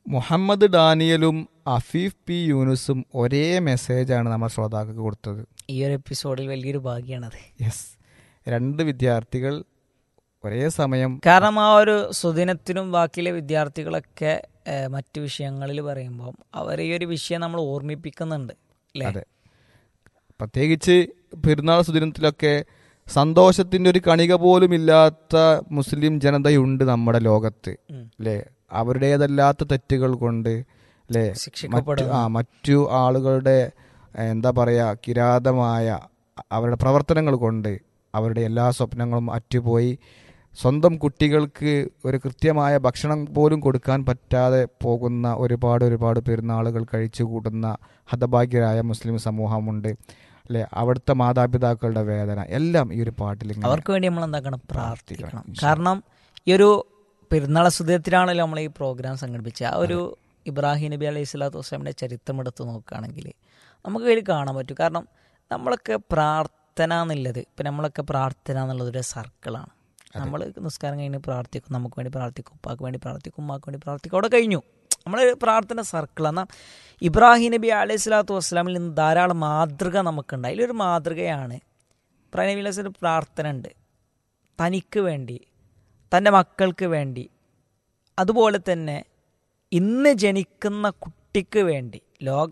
മുഹമ്മദ് ഡാനിയലും അഫീഫ് പി യൂനുസും ഒരേ മെസ്സേജാണ് നമ്മൾ ശ്രോതാക്കൾക്ക് കൊടുത്തത് ഈ ഒരു എപ്പിസോഡിൽ വലിയൊരു ഭാഗ്യമാണത് യെസ് രണ്ട് വിദ്യാർത്ഥികൾ ഒരേ സമയം കാരണം ആ ഒരു സുദിനത്തിനും ബാക്കിയിലെ വിദ്യാർത്ഥികളൊക്കെ ഏഹ്, മറ്റു വിഷയങ്ങളിൽ പറയുമ്പോൾ അവർ ഈ ഒരു വിഷയം നമ്മൾ ഓർമ്മിപ്പിക്കുന്നുണ്ട് അല്ലേ അതെ പ്രത്യേകിച്ച് പെരുന്നാൾ സുദിനത്തിലൊക്കെ സന്തോഷത്തിന്റെ ഒരു കണിക പോലും ഇല്ലാത്ത മുസ്ലിം ജനതയുണ്ട് നമ്മുടെ ലോകത്ത് ഉം. അല്ലേ അവരുടേതല്ലാത്ത തെറ്റുകൾ കൊണ്ട് അല്ലേ മറ്റു ശിക്ഷിക്കപ്പെടുന്നു ആ മറ്റു ആളുകളുടെ ഏഹ്, എന്താ പറയാ കിരാതമായ അവരുടെ പ്രവർത്തനങ്ങൾ കൊണ്ട് അവരുടെ എല്ലാ സ്വപ്നങ്ങളും അറ്റുപോയി സ്വന്തം കുട്ടികൾക്ക് ഒരു കൃത്യമായ ഭക്ഷണം പോലും കൊടുക്കാൻ പറ്റാതെ പോകുന്ന ഒരുപാട് ഒരുപാട് പെരുന്നാളുകൾ കഴിച്ചു കൂട്ടുന്ന ഹതഭാഗ്യരായ മുസ്ലിം സമൂഹമുണ്ട് അല്ലെ അവിടുത്തെ മാതാപിതാക്കളുടെ വേദന എല്ലാം ഈ ഒരു പാട്ടിൽ ഇങ്ങനെ അവർക്ക് വേണ്ടി നമ്മൾ എന്താക്കണം പ്രാർത്ഥിക്കണം പ്രാർത്ഥിക്കണം. കാരണം ഈ ഒരു പെരുന്നാൾ സുദിനത്തിലാണല്ലോ നമ്മൾ ഈ പ്രോഗ്രാം സംഘടിപ്പിച്ചത് ആ ഒരു ഇബ്രാഹിം നബി അലൈഹി സ്വലാത്തു വസ്ലാമിൻ്റെ ചരിത്രം എടുത്ത് നോക്കുകയാണെങ്കിൽ നമുക്ക് ഇതിൽ കാണാൻ പറ്റും കാരണം നമ്മളൊക്കെ പ്രാർത്ഥന എന്നുള്ളത് ഇപ്പം നമ്മളൊക്കെ പ്രാർത്ഥന എന്നുള്ളത് ഒരു സർക്കിളാണ് നമ്മൾ നിസ്കാരം കഴിഞ്ഞ് പ്രാർത്ഥിക്കും നമുക്ക് വേണ്ടി പ്രാർത്ഥിക്കും ഉപ്പാക്ക് വേണ്ടി പ്രാർത്ഥിക്കും ഉമ്മാക്ക് വേണ്ടി പ്രാർത്ഥിക്കും അവിടെ കഴിഞ്ഞു നമ്മൾ പ്രാർത്ഥന സർക്കിൾ എന്നാൽ ഇബ്രാഹിം നബി അലൈഹി സ്വലാത്തു വസ്സലാമിൽ നിന്ന് ധാരാളം മാതൃക നമുക്കുണ്ട് അതിലൊരു മാതൃകയാണ് ഇബ്രാഹിം നബി അലൈഹി സ്വലാം പ്രാർത്ഥന ഉണ്ട് തനിക്ക് വേണ്ടി തൻ്റെ മക്കൾക്ക് വേണ്ടി അതുപോലെ തന്നെ ഇന്ന് ജനിക്കുന്ന കുട്ടിക്ക് വേണ്ടി ലോക